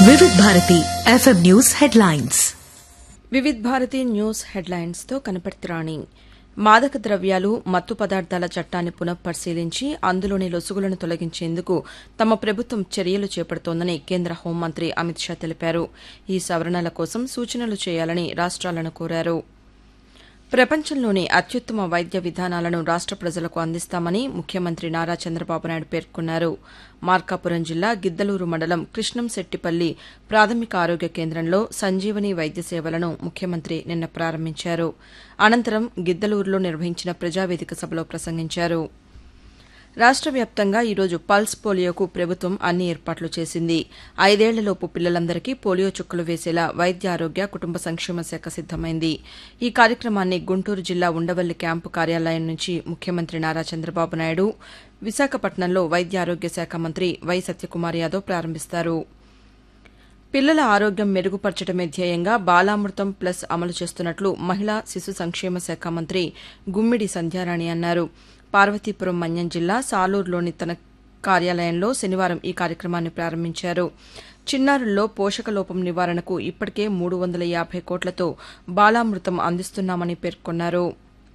వివిధ Bharati FM news headlines Vividh Bharati news హెడ్లైన్స్తో కనపర్తిరాణి మాదక ద్రవ్యాలు మత్తు పదార్థాల చట్టాన్ని పునఃపరిశీలించి అందులోని లొసుగులను తొలగించేందుకు తమ ప్రభుత్వం చర్యలు చేపడుతోందని కేంద్ర హోంమంత్రి అమిత్ షా తెలిపారు ఈ సవరణల కోసం సూచనలు చేయాలని రాష్ట్రాలను కోరారు ప్రపంచంలోని అత్యుత్తమ వైద్య విధానాలను రాష్ట ప్రజలకు అందిస్తామని ముఖ్యమంత్రి నారా చంద్రబాబు నాయుడు పేర్కొన్నారు మార్కాపురం జిల్లా గిద్దలూరు మండలం కృష్ణంశెట్టిపల్లి ప్రాథమిక ఆరోగ్య కేంద్రంలో సంజీవని వైద్య సేవలను ముఖ్యమంత్రి నిన్న ప్రారంభించారు అనంతరం గిద్దలూరులో నిర్వహించిన ప్రజావేదిక సభలో ప్రసంగించారు రాష్ట వ్యాప్తంగా ఈరోజు పల్స్ పోలియోకు ప్రభుత్వం అన్ని ఏర్పాట్లు చేసింది ఐదేళ్లలోపు పిల్లలందరికీ పోలియో చుక్కలు వేసేలా వైద్య ఆరోగ్య కుటుంబ సంక్షేమ శాఖ సిద్దమైంది ఈ కార్యక్రమాన్ని గుంటూరు జిల్లా ఉండవల్లి క్యాంపు కార్యాలయం నుంచి ముఖ్యమంత్రి నారా చంద్రబాబు నాయుడు విశాఖపట్నంలో వైద్య ఆరోగ్య శాఖ మంత్రి వై సత్యకుమార్ యాదవ్ ప్రారంభిస్తారు పిల్లల ఆరోగ్యం మెరుగుపరచడమే ధ్యేయంగా బాలామృతం ప్లస్ అమలు చేస్తున్నట్లు మహిళా శిశు సంక్షేమ శాఖ మంత్రి గుమ్మిడి సంధ్యారాణి అన్నారు పార్వతీపురం మన్యం జిల్లా సాలూరులోని తన కార్యాలయంలో శనివారం ఈ కార్యక్రమాన్ని ప్రారంభించారు చిన్నారుల్లో పోషకలోపం నివారణకు ఇప్పటికే మూడు వందల యాభై కోట్లతో బాలామృతం అందిస్తున్నామని పేర్కొన్నారు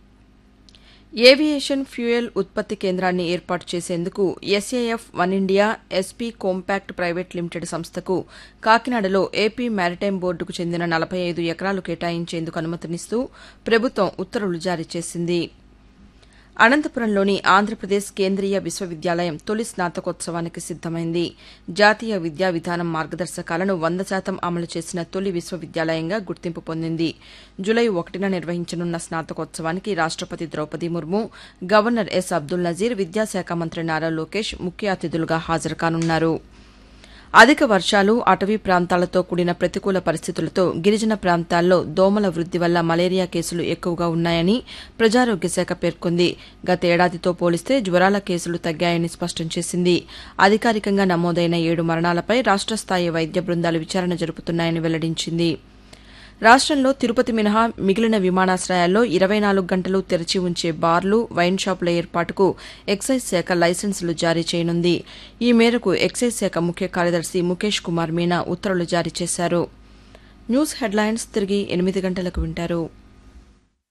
ఏవియేషన్ ఫ్యూయల్ ఉత్పత్తి కేంద్రాన్ని ఏర్పాటు చేసేందుకు SAF one India SP compact private limited సంస్థకు కాకినాడలో ఏపీ మారిటైమ్ బోర్డుకు చెందిన నలభై ఐదు ఎకరాలు కేటాయించేందుకు అనుమతినిస్తూ ప్రభుత్వం ఉత్తర్వులు జారీ చేసింది అనంతపురంలోని ఆంధ్రప్రదేశ్ కేంద్రీయ విశ్వవిద్యాలయం తొలి స్నాతకోత్సవానికి సిద్దమైంది జాతీయ విద్యా విధానం మార్గదర్శకాలను వంద శాతం అమలు చేసిన తొలి విశ్వవిద్యాలయంగా గుర్తింపు పొందింది జులై ఒకటిన నిర్వహించనున్న స్నాతకోత్సవానికి రాష్టపతి ద్రౌపది ముర్ము గవర్నర్ ఎస్ అబ్దుల్ నజీర్ విద్యాశాఖ మంత్రి నారా లోకేష్ ముఖ్య అతిథులుగా హాజరుకానున్నారు అధిక వర్షాలు అటవీ ప్రాంతాలతో కూడిన ప్రతికూల పరిస్థితులతో గిరిజన ప్రాంతాల్లో దోమల వృద్ది వల్ల మలేరియా కేసులు ఎక్కువగా ఉన్నాయని ప్రజారోగ్య శాఖ పేర్కొంది గతేడాదితో పోలిస్తే జ్వరాల కేసులు తగ్గాయని స్పష్టం చేసింది అధికారికంగా నమోదైన ఏడు మరణాలపై రాష్ట స్థాయి వైద్య బృందాలు విచారణ జరుపుతున్నాయని వెల్లడించింది రాష్టంలో తిరుపతి మినహా మిగిలిన విమానాశ్రయాల్లో ఇరవై నాలుగు గంటలు తెరిచి ఉంచే బార్లు వైన్ షాపుల ఏర్పాటుకు ఎక్సైజ్ శాఖ లైసెన్సులు జారీ చేయనుంది ఈ మేరకు ఎక్సైజ్ శాఖ ముఖ్య కార్యదర్శి ముఖేష్ కుమార్ మీనా ఉత్తర్వులు జారీ చేశారు న్యూస్ హెడ్లైన్స్ తిరిగి ఎనిమిది గంటలకు వింటారు